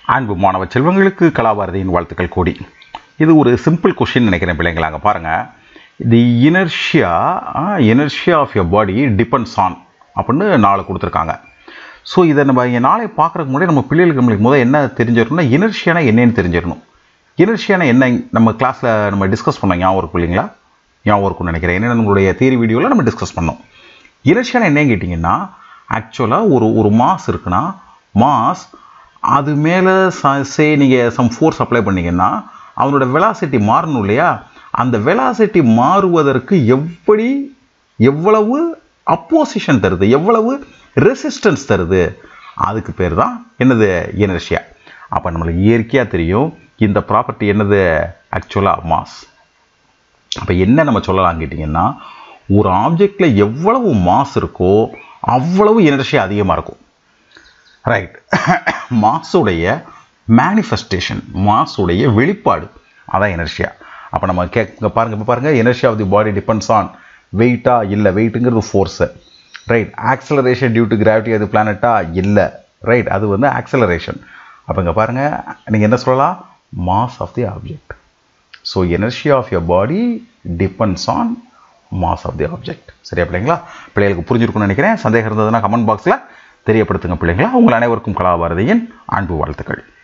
அன்பு மாணவ செல்வங்களுக்கு கலாபாரதியின் வாழ்த்துக்கள் கூடி இது ஒரு சிம்பிள் கொஷின் நினைக்கிறேன் பிள்ளைங்களா அங்கே பாருங்கள் the inertia inertia of your body depends on அப்படின்னு நாலு கொடுத்துருக்காங்க ஸோ இதை நம்ம இங்கே நாளை பார்க்குறதுக்கு முன்னாடி நம்ம பிள்ளைகளுக்கு நம்மளுக்கு முதல் என்ன தெரிஞ்சிடணும்னா இனர்ஷியானா என்னன்னு தெரிஞ்சிடணும் இனர்ஷியானா என்ன நம்ம கிளாஸில் நம்ம டிஸ்கஸ் பண்ணோம் ஞாபகம் இருக்கும் இல்லைங்களா ஞாபகம் இருக்கும்னு நினைக்கிறேன் என்ன நம்மளுடைய தியரி வீடியோவில் நம்ம டிஸ்கஸ் பண்ணோம் இனர்ஷியானா என்னன்னு கேட்டிங்கன்னா ஆக்சுவலாக ஒரு ஒரு மாஸ் இருக்குன்னா மாஸ் அது மேலே சே நீங்கள் சம் ஃபோர்ஸ் அப்ளை பண்ணீங்கன்னா அவனோட வெலாசிட்டி மாறணும் இல்லையா அந்த வெலாசிட்டி மாறுவதற்கு எப்படி எவ்வளவு அப்போசிஷன் தருது எவ்வளவு ரெசிஸ்டன்ஸ் தருது அதுக்கு பேர் தான் என்னது எனர்ஷியா அப்போ நம்மளுக்கு இயற்கையாக தெரியும் இந்த ப்ராப்பர்ட்டி என்னது ஆக்சுவலாக மாஸ் அப்போ என்ன நம்ம சொல்லலாம் கேட்டிங்கன்னா ஒரு ஆப்ஜெக்டில் எவ்வளவு மாஸ் இருக்கோ அவ்வளவு எனர்ஜி அதிகமாக இருக்கும் ரைட் மாஸுடைய மேனிஃபெஸ்டேஷன் மாஸுடைய வெளிப்பாடு அதான் எனர்ஜியா அப்போ நம்ம கேட்க பாருங்கள் இப்போ பாருங்கள் energy of the body depends on வெயிட்டா இல்லை வெயிட்டுங்கிறது force right acceleration due to gravity அது பிளானட்டா இல்லை ரைட் அது வந்து ஆக்சலரேஷன் அப்போ இங்கே பாருங்கள் நீங்கள் என்ன சொல்லலாம் mass of the object so energy of your body depends on mass of the object சரியா பிள்ளைங்களா பிள்ளைகளுக்கு புரிஞ்சிருக்கும்னு நினைக்கிறேன் சந்தேகம் இருந்ததுன்னா கமெண்ட் பாக்ஸில் தெரியப்படுத்துங்க பிள்ளைங்களா உங்கள் அனைவருக்கும் கலாபாரதியின் அன்பு வாழ்த்துக்கள்